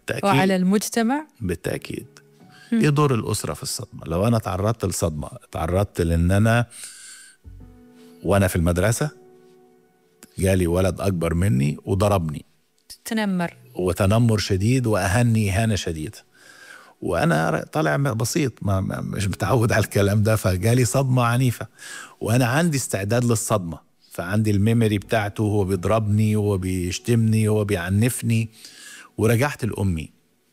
بالتاكيد وعلى المجتمع بالتاكيد ايه دور الاسره في الصدمه لو انا تعرضت لصدمه تعرضت لان انا وانا في المدرسه جالي ولد اكبر مني وضربني تنمر وتنمر شديد واهني اهانه شديده وانا طالع بسيط ما ما- مش متعود على الكلام ده فجالي صدمه عنيفه وانا عندي استعداد للصدمه فعندي الميموري بتاعته هو بيضربني هو بيشتمني هو بيعنفني ورجعت لامي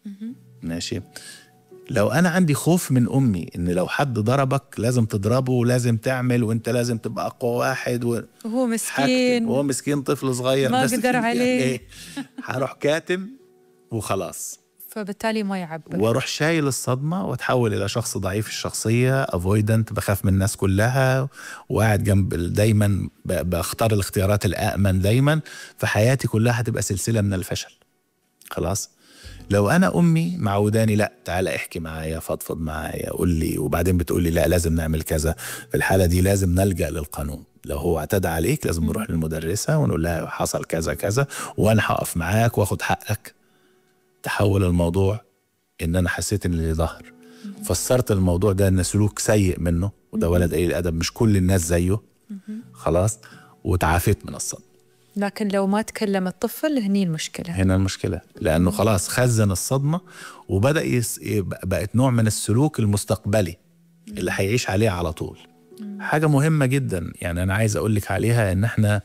ماشي لو انا عندي خوف من امي ان لو حد ضربك لازم تضربه ولازم تعمل وانت لازم تبقى اقوى واحد و... وهو حاكتم مسكين وهو مسكين طفل صغير ما بس قدر في- عليه. إيه، هروح كاتم وخلاص فبالتالي ما يعبر واروح شايل الصدمه واتحول الى شخص ضعيف الشخصيه افويدنت بخاف من الناس كلها وقاعد جنب ال- دايما ب- بختار الاختيارات الامن دايما فحياتي كلها هتبقى سلسله من الفشل خلاص لو انا امي معوداني لا تعالى احكي معايا فضفض معايا قول لي وبعدين بتقول لي لا لازم نعمل كذا في الحاله دي لازم نلجا للقانون لو هو اعتدى عليك لازم نروح للمدرسه ونقول لها حصل كذا كذا وانا هقف معاك واخد حقك تحول الموضوع ان انا حسيت ان لي ظهر فسرت الموضوع ده ان سلوك سيء منه وده ولد قليل الادب مش كل الناس زيه خلاص وتعافيت من الصدمه لكن لو ما تكلم الطفل هني المشكلة هنا المشكله لانه خلاص خزن الصدمه وبدا يس... يبقى- بقت نوع من السلوك المستقبلي اللي هيعيش عليه على طول حاجه مهمه جدا يعني انا عايز اقول لك عليها ان احنا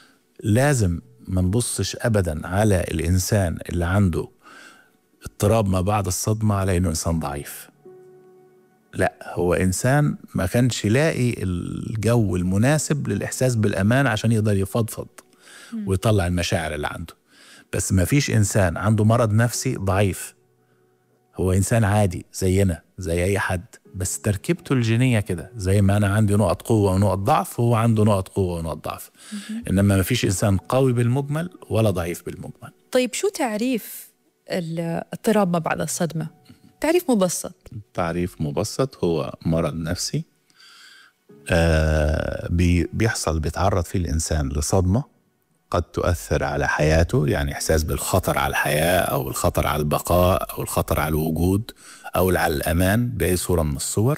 لازم ما نبصش ابدا على الانسان اللي عنده اضطراب ما بعد الصدمه على انه انسان ضعيف لا هو انسان ما كانش لاقي الجو المناسب للاحساس بالامان عشان يقدر يفضفض ويطلع المشاعر اللي عنده بس ما فيش انسان عنده مرض نفسي ضعيف هو انسان عادي زينا زي اي حد بس تركيبته الجينيه كده زي ما انا عندي نقط قوه ونقط ضعف هو عنده نقط قوه ونقط ضعف انما ما فيش انسان قوي بالمجمل ولا ضعيف بالمجمل طيب شو تعريف الاضطراب ما بعد الصدمة تعريف مبسط تعريف مبسط هو مرض نفسي آه بي بيحصل بيتعرض فيه الإنسان لصدمة قد تؤثر على حياته يعني إحساس بالخطر على الحياة أو الخطر على البقاء أو الخطر على الوجود أو على الأمان بأي صورة من الصور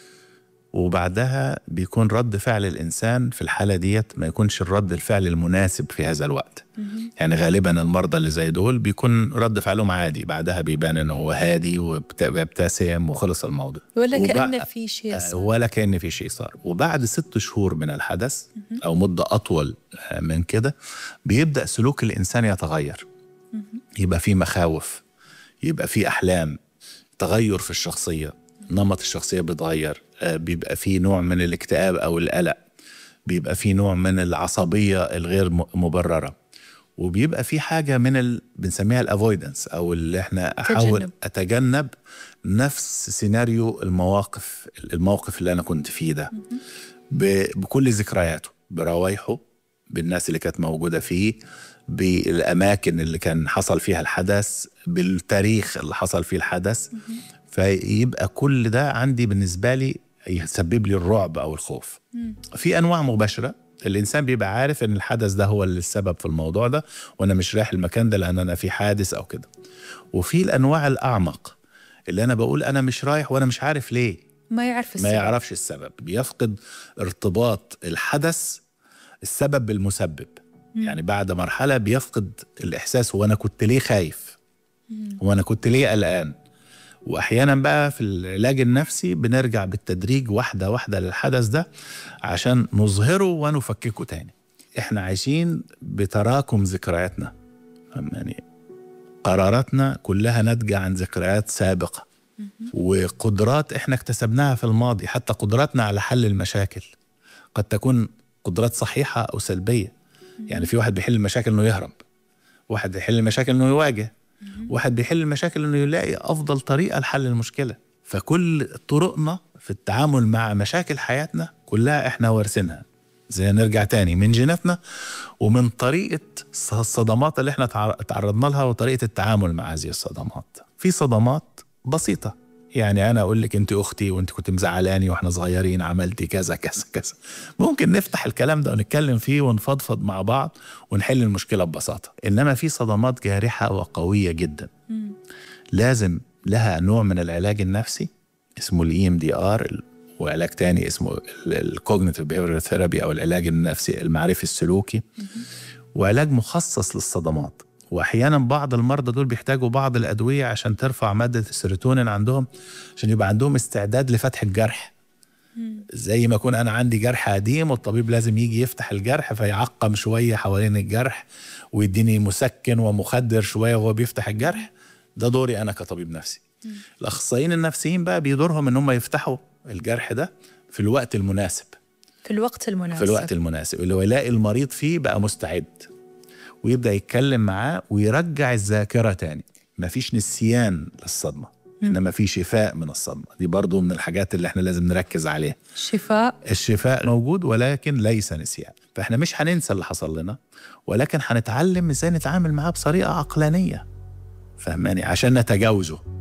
وبعدها بيكون رد فعل الإنسان في الحالة ديت ما يكونش الرد الفعل المناسب في هذا الوقت يعني غالبا المرضى اللي زي دول بيكون رد فعلهم عادي بعدها بيبان انه هو هادي وبيبتسم وخلص الموضوع ولا وبع- كأن في شيء آه، صار. ولا كأن في شيء صار وبعد ست شهور من الحدث أو مدة أطول آه، من كده بيبدأ سلوك الإنسان يتغير يبقى في مخاوف يبقى في أحلام تغير في الشخصية نمط الشخصية بيتغير آه، بيبقى في نوع من الاكتئاب أو القلق بيبقى في نوع من العصبية الغير م- مبررة وبيبقى في حاجة من ال... بنسميها الافويدنس أو اللي احنا أحاول تجنب. أتجنب نفس سيناريو المواقف الموقف اللي أنا كنت فيه ده ب... بكل ذكرياته بروايحه بالناس اللي كانت موجودة فيه بالأماكن اللي كان حصل فيها الحدث بالتاريخ اللي حصل فيه الحدث فيبقى كل ده عندي بالنسبة لي يسبب لي الرعب أو الخوف في أنواع مباشرة الإنسان بيبقى عارف إن الحدث ده هو اللي السبب في الموضوع ده وأنا مش رايح المكان ده لأن أنا في حادث أو كده وفي الأنواع الأعمق اللي أنا بقول أنا مش رايح وأنا مش عارف ليه ما يعرف ما السبب يعرفش السبب بيفقد ارتباط الحدث السبب بالمسبب يعني بعد مرحلة بيفقد الإحساس هو أنا كنت ليه خايف وأنا كنت ليه قلقان وأحيانا بقى في العلاج النفسي بنرجع بالتدريج واحدة واحدة للحدث ده عشان نظهره ونفككه تاني احنا عايشين بتراكم ذكرياتنا يعني قراراتنا كلها ناتجة عن ذكريات سابقة وقدرات احنا اكتسبناها في الماضي حتى قدراتنا على حل المشاكل قد تكون قدرات صحيحة أو سلبية يعني في واحد بيحل المشاكل إنه يهرب واحد بيحل المشاكل إنه يواجه واحد بيحل المشاكل إنه يلاقي أفضل طريقة لحل المشكلة فكل طرقنا في التعامل مع مشاكل حياتنا كلها احنا وارثينها زي نرجع تاني من جيناتنا ومن طريقة الصدمات اللي احنا تعر- تعرضنا لها وطريقة التعامل مع هذه الصدمات في صدمات بسيطة يعني انا اقول لك انت اختي وانت كنت مزعلاني واحنا صغيرين عملتي كذا كذا كذا ممكن نفتح الكلام ده ونتكلم فيه ونفضفض مع بعض ونحل المشكله ببساطه انما في صدمات جارحه وقويه جدا لازم لها نوع من العلاج النفسي اسمه الاي ام دي ار وعلاج تاني اسمه الكوجنيتيف بيهيفير ثيرابي او العلاج النفسي المعرفي السلوكي وعلاج مخصص للصدمات واحيانا بعض المرضى دول بيحتاجوا بعض الادويه عشان ترفع ماده السيروتونين عندهم عشان يبقى عندهم استعداد لفتح الجرح زي ما يكون انا عندي جرح قديم والطبيب لازم يجي يفتح الجرح فيعقم شويه حوالين الجرح ويديني مسكن ومخدر شويه وهو بيفتح الجرح ده دوري انا كطبيب نفسي الاخصائيين النفسيين بقى بيدورهم ان هم يفتحوا الجرح ده في الوقت المناسب في الوقت المناسب في الوقت المناسب اللي هو يلاقي المريض فيه بقى مستعد ويبدا يتكلم معاه ويرجع الذاكره تاني مفيش نسيان للصدمه انما في شفاء من الصدمه دي برضو من الحاجات اللي احنا لازم نركز عليها شفاء الشفاء موجود ولكن ليس نسيان فاحنا مش هننسى اللي حصل لنا ولكن هنتعلم ازاي نتعامل معاه بطريقه عقلانيه فهماني عشان نتجاوزه